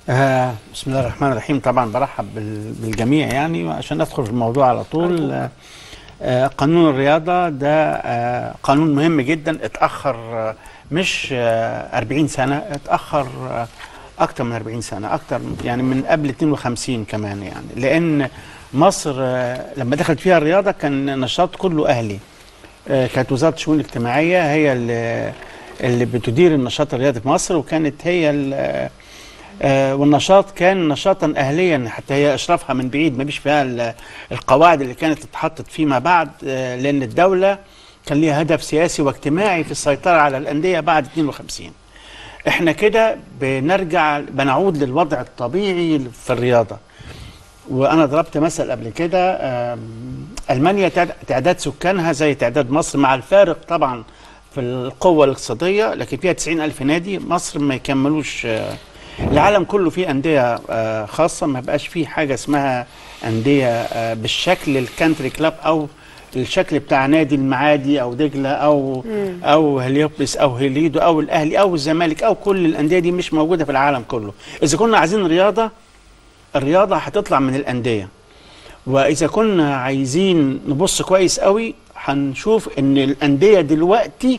آه بسم الله الرحمن الرحيم طبعا برحب بال- بالجميع يعني عشان ادخل في الموضوع على طول آه آه قانون الرياضه ده آه قانون مهم جدا اتاخر آه مش آه 40 سنه اتاخر آه اكتر من 40 سنه اكتر يعني من قبل 52 كمان يعني لان مصر آه لما دخلت فيها الرياضه كان نشاط كله اهلي آه، كانت وزاره الشؤون الاجتماعيه هي اللي اللي بتدير النشاط الرياضي في مصر وكانت هي ال- آه، والنشاط كان نشاطا اهليا حتى هي اشرافها من بعيد ما فيش فيها ال- القواعد اللي كانت اتحطت فيما بعد آه، لان الدوله كان ليها هدف سياسي واجتماعي في السيطره على الانديه بعد 52 احنا كده بنرجع بنعود للوضع الطبيعي في الرياضه وانا ضربت مثل قبل كده آم، المانيا تعد- تعداد سكانها زي تعداد مصر مع الفارق طبعا في القوه الاقتصاديه لكن فيها 90 الف نادي مصر ما يكملوش آه، العالم كله فيه انديه آه، خاصه ما بقاش فيه حاجه اسمها انديه آه، بالشكل الكانتري كلاب او الشكل بتاع نادي المعادي او دجله او او هليوبلس او هليدو او الاهلي او الزمالك او كل الانديه دي مش موجوده في العالم كله اذا كنا عايزين رياضه الرياضه هتطلع من الانديه واذا كنا عايزين نبص كويس قوي هنشوف ان الانديه دلوقتي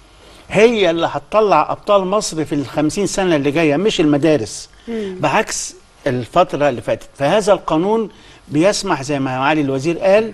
هي اللي هتطلع ابطال مصر في الخمسين سنه اللي جايه مش المدارس بعكس الفتره اللي فاتت فهذا القانون بيسمح زي ما معالي الوزير قال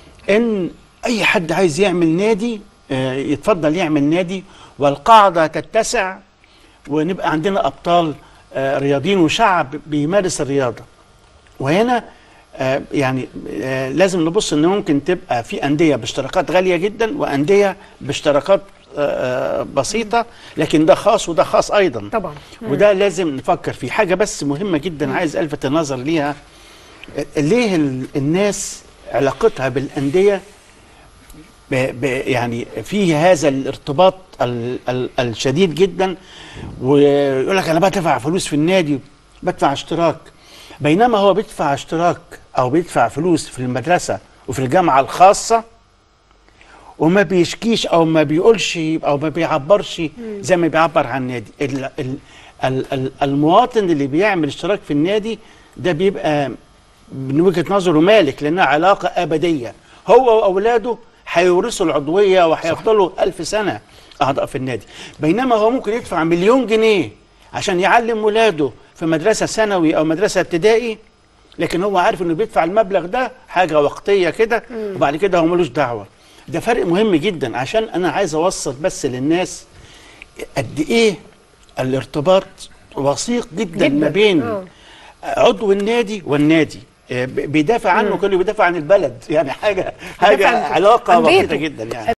ان اي حد عايز يعمل نادي آه، يتفضل يعمل نادي والقاعده تتسع ونبقى عندنا ابطال آه، رياضيين وشعب بيمارس الرياضه وهنا آه، يعني آه، لازم نبص ان ممكن تبقى في انديه باشتراكات غاليه جدا وانديه باشتراكات آه، آه، بسيطه لكن ده خاص وده خاص ايضا طبعا وده لازم نفكر فيه حاجه بس مهمه جدا عايز الفت النظر ليها ليه ال- الناس علاقتها بالانديه ب ب يعني في هذا الارتباط ال ال الشديد جدا ويقول لك انا بدفع فلوس في النادي بدفع اشتراك بينما هو بيدفع اشتراك او بيدفع فلوس في المدرسه وفي الجامعه الخاصه وما بيشكيش او ما بيقولش او ما بيعبرش زي ما بيعبر عن النادي ال ال ال ال المواطن اللي بيعمل اشتراك في النادي ده بيبقى من وجهه نظره مالك لانها علاقه ابديه هو واولاده هيورثوا العضويه وهيفضلوا ألف سنه اعضاء في النادي بينما هو ممكن يدفع مليون جنيه عشان يعلم ولاده في مدرسه ثانوي او مدرسه ابتدائي لكن هو عارف انه بيدفع المبلغ ده حاجه وقتيه كده وبعد كده هو ملوش دعوه ده فرق مهم جدا عشان انا عايز اوصل بس للناس قد ايه الارتباط وثيق جدا, جداً، ما بين آه. عضو النادي والنادي آه، ب- بيدافع عنه كانه بيدافع عن البلد يعني حاجه حاجه عن- علاقه عن بسيطه بيته. جدا يعني